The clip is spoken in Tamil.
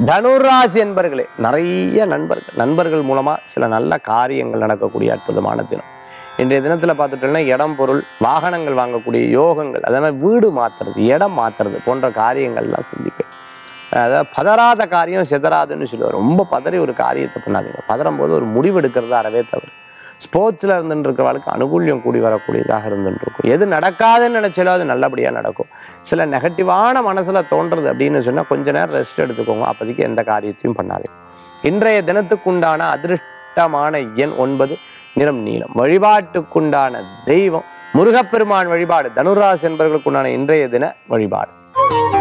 தனுராசி என்பர்களே நிறைய நண்பர்கள் நண்பர்கள் மூலமாக சில நல்ல காரியங்கள் நடக்கக்கூடிய அற்புதமான தினம் இன்றைய தினத்தில் பார்த்துட்டோம்னா இடம் பொருள் வாகனங்கள் வாங்கக்கூடிய யோகங்கள் அதே மாதிரி வீடு மாற்றுறது இடம் மாற்றுறது போன்ற காரியங்கள்லாம் சிந்திக்க அதாவது பதறாத காரியம் சிதறாதுன்னு சொல்லுவார் ரொம்ப பதறி ஒரு காரியத்தை பண்ணாதீங்க பதறும் போது ஒரு முடிவு எடுக்கிறது அறவே தவறு ஸ்போர்ட்ஸில் இருந்துட்டு இருக்கிறவளுக்கு அனுகூல்யம் கூடி வரக்கூடியதாக இருந்துட்டு இருக்கும் எது நடக்காதுன்னு நினைச்சாலும் அது நல்லபடியாக நடக்கும் சில நெகட்டிவான மனசில் தோன்றது அப்படின்னு சொன்னால் கொஞ்ச நேரம் ரெஸ்ட் எடுத்துக்கோங்க அப்போதைக்கு எந்த காரியத்தையும் பண்ணாதீங்க இன்றைய தினத்துக்குண்டான அதிருஷ்டமான எண் ஒன்பது நிறம் நீலம் வழிபாட்டுக்குண்டான தெய்வம் முருகப்பெருமான் வழிபாடு தனுராசி என்பவர்களுக்குண்டான இன்றைய தின வழிபாடு